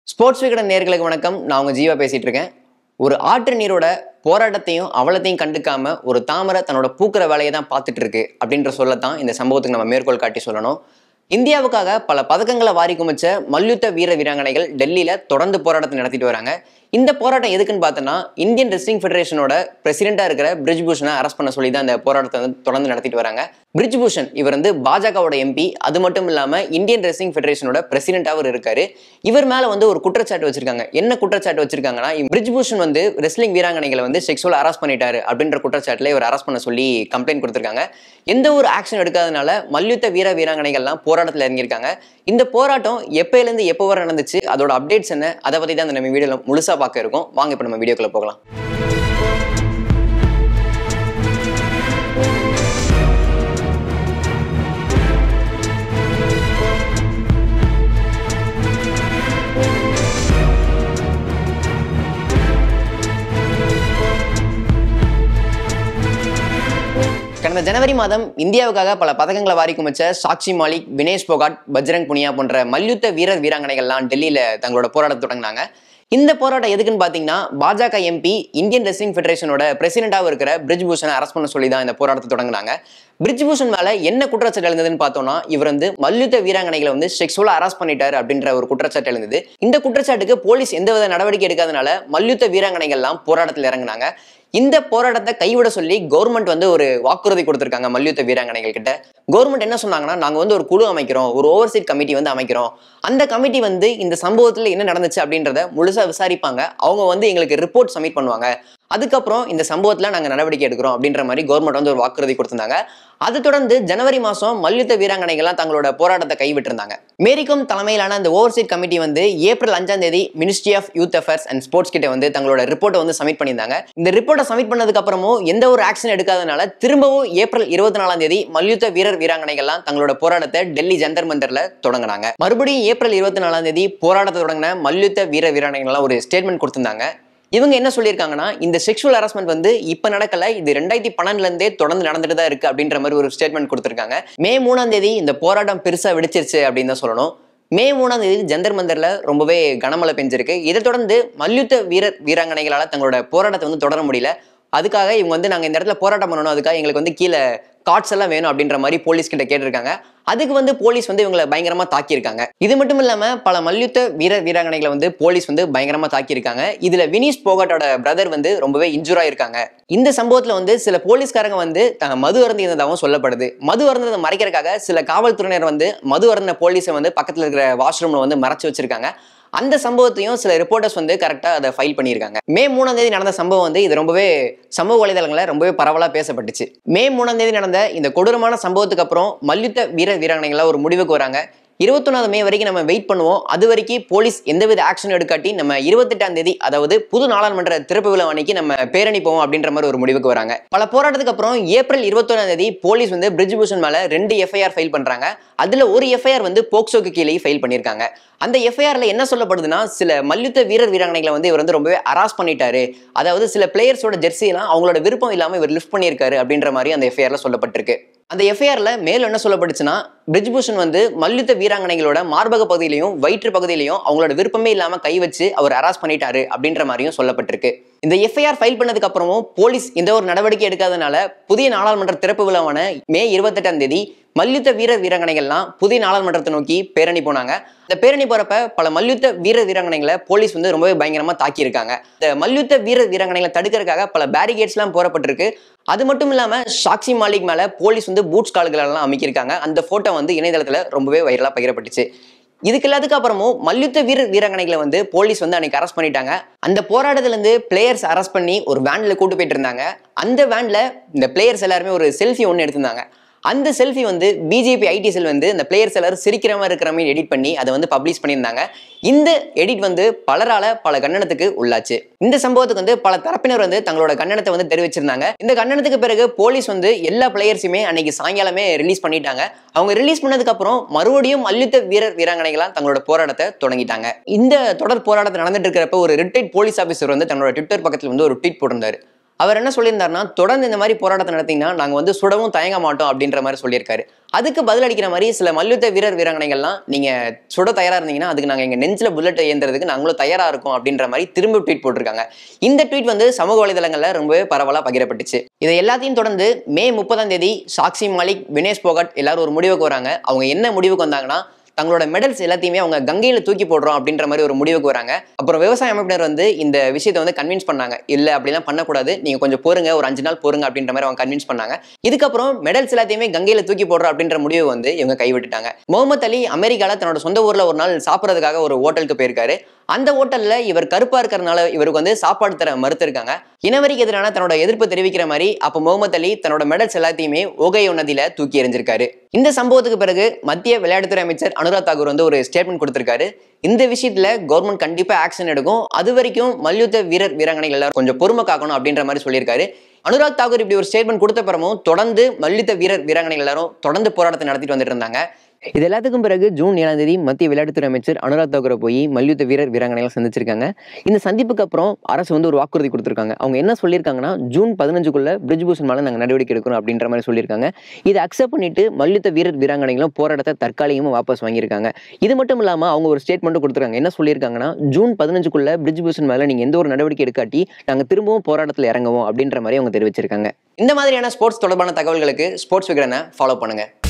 sports Vikatan நேர்களுக்கு வணக்கம் நான் உங்க ஜீவா பேசிட்டு இருக்கேன் ஒரு ஆற்று நீரோட போராட்டத்தையும் அவலத்தையும் கண்டுக்காம ஒரு தாமரை தன்னோட பூக்கிற வேலையை தான் பார்த்துட்டு இருக்கு அப்படின்ற சொல்லத்தான் இந்த சம்பவத்துக்கு நம்ம மேற்கோள் காட்டி சொல்லணும் இந்தியாவுக்காக பல பதக்கங்களை வாரி குமிச்ச மல்யுத்த வீர வீராங்கனைகள் டெல்லியில தொடர்ந்து போராட்டத்தை நடத்திட்டு வராங்க இந்த போராட்டம் எதுக்குன்னு பார்த்தோன்னா இந்தியன் ரெஸ்லிங் ஃபெடரேஷனோட பிரசிடென்டா இருக்கிற பிரிஜ் பூஷனை அரெஸ்ட் பண்ண சொல்லி தான் இந்த போராட்டத்தை வந்து தொடர்ந்து நடத்திட்டு வராங்க பிரிஜ் பூஷன் இவர் வந்து பாஜகவோட எம்பி அது மட்டும் இல்லாம இந்தியன் ரெஸ்லிங் ஃபெடரேஷனோட பிரசிடென்டாவும் இருக்காரு இவர் மேல வந்து ஒரு குற்றச்சாட்டு வச்சிருக்காங்க என்ன குற்றச்சாட்டு வச்சிருக்காங்கன்னா பிரிஜ் பூஷன் வந்து ரெஸ்லிங் வீராங்கனைகளை வந்து செக்ஷுவல் அரெஸ்ட் பண்ணிட்டாரு அப்படின்ற குற்றச்சாட்டுல இவர் அரெஸ்ட் பண்ண சொல்லி கம்ப்ளைண்ட் கொடுத்திருக்காங்க எந்த ஒரு ஆக்ஷன் எடுக்காதனால மல்யுத்த வீர வீராங்கனைகள்லாம் போராட்டத்தில் இறங்கியிருக்காங்க இந்த போராட்டம் எப்பயிலேருந்து எப்போ வரை நடந்துச்சு அதோட அப்டேட்ஸ் என்ன அதை பத்தி தான் இந்த நம்ம வீடியோல முழுசா பார்க்க இருக்கோம் வாங்க இப்போ நம்ம வீடியோக்குள்ள போகலாம் கடந்த ஜனவரி மாதம் இந்தியாவுக்காக பல பதக்கங்களை வாரி குமிச்ச சாக்ஷி மாலிக் வினேஷ் போகாட் பஜ்ரங் புனியா போன்ற மல்யுத்த வீரர் வீராங்கனைகள்லாம் டெல்லியில தங்களோட போராட்டத்தை தொடங்கினாங்க இந்த போராட்டம் எதுக்குன்னு பார்த்தீங்கன்னா பாஜக எம்பி இந்தியன் ரெஸ்லிங் ஃபெடரேஷனோட பிரசிடென்டாக இருக்கிற பிரிஜ் பூஷனை அரெஸ்ட் பண்ண சொல்லி தான் இந்த போராட்டத்தை தொடங்கினாங்க பிரிஜ் பூஷன் மேல என்ன குற்றச்சாட்டு எழுந்ததுன்னு பார்த்தோம்னா இவர் வந்து மல்யுத்த வீராங்கனைகளை வந்து செக்ஷுவலா அரெஸ்ட் பண்ணிட்டாரு அப்படின்ற ஒரு குற்றச்சாட்டு எழுந்தது இந்த குற்றச்சாட்டுக்கு போலீஸ் எந்தவித நடவடிக்கை எடுக்காதனால மல்யுத்த வீராங்கனைகள்லாம் போராட்டத்தில் இறங்குனாங்க இந்த போராட்டத்தை கைவிட சொல்லி கவர்மெண்ட் வந்து ஒரு வாக்குறுதி கொடுத்திருக்காங்க மல்யுத்த வீராங்கனைகள் கிட்ட கவர்மெண்ட் என்ன சொன்னாங்கன்னா நாங்க வந்து ஒரு குழு அமைக்கிறோம் ஒரு ஓவர்சீட் கமிட்டி வந்து அமைக்கிறோம் அந்த கமிட்டி வந்து இந்த சம்பவத்துல என்ன நடந்துச்சு அப்படின்றத முழுசா விசாரிப்பாங்க அவங்க வந்து எங்களுக்கு ரிப்போர்ட் சப்மிட் பண்ணுவாங்க அதுக்கப்புறம் இந்த சம்பவத்துல நாங்க நடவடிக்கை எடுக்கிறோம் அப்படின்ற மாதிரி கவர்மெண்ட் வந்து ஒரு வாக்குறுதி கொடுத்திருந்தாங்க அதை தொடர்ந்து ஜனவரி மாசம் மல்யுத்த வீராங்கனைகள்லாம் தங்களோட போராட்டத்தை கைவிட்டிருந்தாங்க மேரிகோம் தலைமையிலான அந்த ஓவர்சீட் கமிட்டி வந்து ஏப்ரல் அஞ்சாம் தேதி ministry of youth affairs and sports கிட்ட வந்து தங்களோட ரிப்போர்ட்டை வந்து சப்மிட் பண்ணியிருந்தாங்க இந்த ரிப்போர்ட்டை சப்மிட் பண்ணதுக்கு அப்புறமும் எந்த ஒரு ஆக்ஷன் எடுக்காதனால திரும்பவும் ஏப்ரல் இருபத்தி நாலாம் தேதி மல்யுத்த வீரர் வீராங்கனைகள்லாம் தங்களோட போராட்டத்தை டெல்லி ஜந்தர் மந்தர்ல தொடங்கினாங்க மறுபடியும் ஏப்ரல் இருபத்தி நாலாம் தேதி போராட்டத்தை தொடங்கின மல்யுத்த வீர வீராங்கனைகள்லாம் ஒரு ஸ்டேட்மெண்ட் கொடுத்திருந்தாங்க இவங்க என்ன சொல்லியிருக்காங்கன்னா இந்த செக்ஷுவல் ஹராஸ்மெண்ட் வந்து இப்ப நடக்கல இது ரெண்டாயிரத்தி பன்னெண்டுல இருந்தே தொடர்ந்து நடந்துட்டு தான் இருக்கு அப்படின்ற மாதிரி ஒரு ஸ்டேட்மெண்ட் கொடுத்திருக்காங்க மே மூணாம் தேதி இந்த போராட்டம் பெருசா வெடிச்சிருச்சு அப்படின்னு தான் சொல்லணும் மே மூணாம் தேதி ஜந்தர் மந்தர்ல ரொம்பவே கனமழை பெஞ்சிருக்கு இதை தொடர்ந்து மல்யுத்த வீரர் வீராங்கனைகளால தங்களோட போராட்டத்தை வந்து தொடர முடியல அதுக்காக இவங்க வந்து நாங்க இந்த இடத்துல போராட்டம் பண்ணணும் அதுக்காக எங்களுக்கு வந்து கீழே கார்ட்ஸ் எல்லாம் வேணும் அப்படின்ற மாதிரி போலீஸ் கிட்ட கேட்டிருக்காங்க அதுக்கு வந்து போலீஸ் வந்து இவங்களை பயங்கரமா தாக்கியிருக்காங்க இது மட்டும் இல்லாம பல மல்யுத்த வீர வீராங்கனைகளை வந்து போலீஸ் வந்து பயங்கரமா தாக்கியிருக்காங்க இதுல வினீஷ் போகாட்டோட பிரதர் வந்து ரொம்பவே இன்ஜூர் ஆயிருக்காங்க இந்த சம்பவத்துல வந்து சில போலீஸ்காரங்க வந்து தாங்க மது அருந்தி இருந்ததாகவும் சொல்லப்படுது மது அருந்ததை மறைக்கிறதுக்காக சில காவல்துறையினர் வந்து மது அருந்த போலீஸை வந்து பக்கத்துல இருக்கிற வாஷ்ரூம்ல வந்து மறைச்சு வச்சிருக்காங்க அந்த சம்பவத்தையும் சில ரிப்போர்ட்டர்ஸ் வந்து கரெக்டாக அதை ஃபைல் பண்ணியிருக்காங்க மே மூணாம் தேதி நடந்த சம்பவம் வந்து இது ரொம்பவே சமூக வலைதளங்களில் ரொம்பவே பரவலாக பேசப்பட்டுச்சு மே மூணாம் தேதி நடந்த இந்த கொடூரமான சம்பவத்துக்கு அப்புறம் மல்யுத்த வீர வீராங்கனைகளாக ஒரு முடிவுக்கு வராங்க இருபத்தொன்னாவது மே வரைக்கும் நம்ம வெயிட் பண்ணுவோம் அது வரைக்கும் போலீஸ் எந்தவித ஆக்ஷன் எடுக்காட்டி நம்ம இருபத்தெட்டாம் தேதி அதாவது புது நாடாளுமன்ற திறப்பு விழா அன்னைக்கு நம்ம பேரணி போவோம் அப்படின்ற மாதிரி ஒரு முடிவுக்கு வராங்க பல போராட்டத்துக்கு அப்புறம் ஏப்ரல் இருபத்தொன்னாம் தேதி போலீஸ் வந்து பிரிட்ஜ் பூஷன் மேல ரெண்டு எஃப்ஐஆர் ஃபைல் பண்றாங்க அதுல ஒரு எஃப்ஐஆர் வந்து போக்சோக்கு கீழே ஃபைல் பண்ணியிருக்காங்க அந்த எஃப்ஐஆர்ல என்ன சொல்லப்படுதுன்னா சில மல்யுத்த வீரர் வீராங்கனைகளை வந்து இவர் வந்து ரொம்பவே அராஸ் பண்ணிட்டாரு அதாவது சில பிளேயர்ஸோட ஜெர்சி எல்லாம் அவங்களோட விருப்பம் இல்லாம இவர் லிஃப்ட் பண்ணியிருக்காரு அப்படின்ற மாதிரி அந்த எஃப்ஐஆர்ல சொல்லப்பட்டிருக்கு அந்த எஃப்ஐஆர்ல மேலும் என்ன சொல்லப்பட்டுச்சுன்னா பிரிஜ்பூஷன் வந்து மல்யுத்த வீராங்கனைகளோட மார்பக பகுதியிலையும் வயிற்று பகுதியிலையும் அவங்களோட விருப்பமே இல்லாம கை வச்சு அவர் அராஸ் பண்ணிட்டாரு அப்படின்ற மாதிரியும் சொல்லப்பட்டிருக்கு இந்த எஃப்ஐஆர் ஃபைல் பண்ணதுக்கு அப்புறமும் போலீஸ் எந்த ஒரு நடவடிக்கை எடுக்காதனால புதிய நாடாளுமன்ற திறப்பு விழாவான மே இருபத்தெட்டாம் தேதி மல்யுத்த வீரர் வீராங்கனைகள்லாம் புதிய நாடாளுமன்றத்தை நோக்கி பேரணி போனாங்க இந்த பேரணி போறப்ப பல மல்யுத்த வீரர் வீராங்கனைகளை போலீஸ் வந்து ரொம்பவே பயங்கரமா தாக்கியிருக்காங்க இந்த மல்யுத்த வீரர் வீராங்கனைகளை தடுக்கிறதுக்காக பல பேரிகேட்ஸ் எல்லாம் போறப்பட்டிருக்கு அது மட்டும் இல்லாம சாக்ஷி மாலிக் மேல போலீஸ் வந்து பூட்ஸ் கால்கள் எல்லாம் அமைக்கியிருக்காங்க அந்த போட்டோ வந்து இணையதளத்துல ரொம்பவே வைரலா பகிரப்பட்டுச்சு இதுக்கு எல்லாத்துக்கு அப்புறமும் மல்யுத்த வீரர் வீராங்கனைகளை வந்து போலீஸ் வந்து அன்னைக்கு அரெஸ்ட் பண்ணிட்டாங்க அந்த போராட்டத்துல இருந்து பிளேயர்ஸ் அரெஸ்ட் பண்ணி ஒரு வேன்ல கூட்டு போயிட்டு இருந்தாங்க அந்த வேன்ல இந்த பிளேயர்ஸ் எல்லாருமே ஒரு செல்ஃபி ஒன்று எடுத்திருந்தாங்க அந்த செல்ஃபி வந்து பிஜேபி ஐடி செல் வந்து இந்த பிளேயர்ஸ் எல்லாரும் சிரிக்கிற மாதிரி இருக்கிற மாதிரி எடிட் பண்ணி அதை வந்து பப்ளிஷ் பண்ணியிருந்தாங்க இந்த எடிட் வந்து பலரால பல கண்டனத்துக்கு உள்ளாச்சு இந்த சம்பவத்துக்கு வந்து பல தரப்பினர் வந்து தங்களோட கண்டனத்தை வந்து தெரிவிச்சிருந்தாங்க இந்த கண்டனத்துக்கு பிறகு போலீஸ் வந்து எல்லா பிளேயர்ஸுமே அன்னைக்கு சாயங்காலமே ரிலீஸ் பண்ணிட்டாங்க அவங்க ரிலீஸ் பண்ணதுக்கு அப்புறம் மறுபடியும் மல்யுத்த வீரர் வீராங்கனைகளாம் தங்களோட போராட்டத்தை தொடங்கிட்டாங்க இந்த தொடர் போராட்டத்தை நடந்துட்டு இருக்கிறப்ப ஒரு ரிட்டைட் போலீஸ் ஆஃபீஸர் வந்து தன்னோட ட்விட்டர் பக்கத்தில் வந்து ஒரு ட்வீட் போட்டிருந்தாரு அவர் என்ன சொல்லியிருந்தாருன்னா தொடர்ந்து இந்த மாதிரி போராட்டத்தை நடத்திங்கன்னா நாங்கள் வந்து சுடவும் தயங்க மாட்டோம் அப்படின்ற மாதிரி சொல்லியிருக்காரு அதுக்கு பதில் அடிக்கிற மாதிரி சில மல்யுத்த வீரர் வீராங்கனைகள்லாம் நீங்க சுட தயாரா இருந்தீங்கன்னா அதுக்கு நாங்க எங்க நெஞ்சில புல்லட் ஏந்துறதுக்கு நாங்களும் தயாரா இருக்கோம் அப்படின்ற மாதிரி திரும்ப ட்வீட் போட்டிருக்காங்க இந்த ட்வீட் வந்து சமூக வலைதளங்கள்ல ரொம்பவே பரவலா பகிரப்பட்டுச்சு இதை எல்லாத்தையும் தொடர்ந்து மே முப்பதாம் தேதி சாக்சி மாலிக் வினேஷ் போகட் எல்லாரும் ஒரு முடிவுக்கு வராங்க அவங்க என்ன முடிவுக்கு வந்தாங்கன்னா தங்களோட மெடல்ஸ் எல்லாத்தையுமே அவங்க கங்கையில தூக்கி போடுறோம் அப்படின்ற மாதிரி ஒரு முடிவுக்கு வராங்க அப்புறம் விவசாய அமைப்பினர் வந்து இந்த விஷயத்தை வந்து கன்வின்ஸ் பண்ணாங்க இல்ல அப்படிலாம் பண்ணக்கூடாது நீங்க கொஞ்சம் பொறுங்க ஒரு அஞ்சு நாள் பொறுங்க அப்படின்ற மாதிரி அவங்க கன்வின்ஸ் பண்ணாங்க இதுக்கப்புறம் மெடல்ஸ் எல்லாத்தையுமே கங்கையில தூக்கி போடுறோம் அப்படின்ற முடிவு வந்து இவங்க கைவிட்டுட்டாங்க முகமது அலி அமெரிக்கால தன்னோட சொந்த ஊர்ல ஒரு நாள் சாப்பிட்றதுக்காக ஒரு ஹோட்டலுக்கு போயிருக்காரு அந்த ஹோட்டல்ல இவர் கருப்பா இருக்கிறனால இவருக்கு வந்து சாப்பாடு தர மறுத்திருக்காங்க இனவரிக்கு எதிரான தன்னோட எதிர்ப்பு தெரிவிக்கிற மாதிரி அப்போ முகமது அலி தன்னோட மெடல்ஸ் எல்லாத்தையுமே ஓகையோ நதியில தூக்கி எறிஞ்சிருக்காரு இந்த சம்பவத்துக்கு பிறகு மத்திய விளையாட்டுத்துறை அமைச்சர் அனுராக் தாக்கூர் வந்து ஒரு ஸ்டேட்மெண்ட் கொடுத்திருக்காரு இந்த விஷயத்துல கவர்மெண்ட் கண்டிப்பா ஆக்ஷன் எடுக்கும் அது வரைக்கும் மல்யுத்த வீரர் வீராங்கனைகள் எல்லாரும் கொஞ்சம் பொறுமை காக்கணும் அப்படின்ற மாதிரி சொல்லியிருக்காரு அனுராக் தாக்கூர் இப்படி ஒரு ஸ்டேட்மெண்ட் கொடுத்த பிறமும் தொடர்ந்து மல்யுத்த வீரர் வீராங்கனைகள் எல்லாரும் தொடர்ந்து போராட்டத்தை நடத்திட்டு வந்துட்டு இருந்தாங்க இது எல்லாத்துக்கும் பிறகு ஜூன் ஏழாம் தேதி மத்திய விளையாட்டுத்துறை அமைச்சர் அனுராக் தாக்கூரை போய் மல்யுத்த வீரர் வீராங்கனைகள் சந்திச்சிருக்காங்க இந்த சந்திப்புக்கு அப்புறம் அரசு வந்து ஒரு வாக்குறுதி கொடுத்துருக்காங்க அவங்க என்ன சொல்லியிருக்காங்கன்னா ஜூன் பதினஞ்சுக்குள்ள பிரிட்ஜ் பூஷன் மேலே நாங்கள் நடவடிக்கை எடுக்கணும் அப்படின்ற மாதிரி சொல்லியிருக்காங்க இதை அக்செப்ட் பண்ணிட்டு மல்யுத்த வீரர் வீராங்கனைகளும் போராட்டத்தை தற்காலிகமாக வாபஸ் வாங்கியிருக்காங்க இது மட்டும் இல்லாமல் அவங்க ஒரு ஸ்டேட்மெண்ட்டும் கொடுத்துருக்காங்க என்ன சொல்லியிருக்காங்கன்னா ஜூன் பதினஞ்சுக்குள்ள பிரிட்ஜ் பூஷன் மேலே நீங்கள் எந்த ஒரு நடவடிக்கை எடுக்காட்டி நாங்கள் திரும்பவும் போராட்டத்தில் இறங்குவோம் அப்படின்ற மாதிரி அவங்க தெரிவிச்சிருக்காங்க இந்த மாதிரியான ஸ்போர்ட்ஸ் தொடர்பான தகவல்களுக்கு ஸ்போர்ட்ஸ் விகடனை ஃபாலோ பண்ணுங்க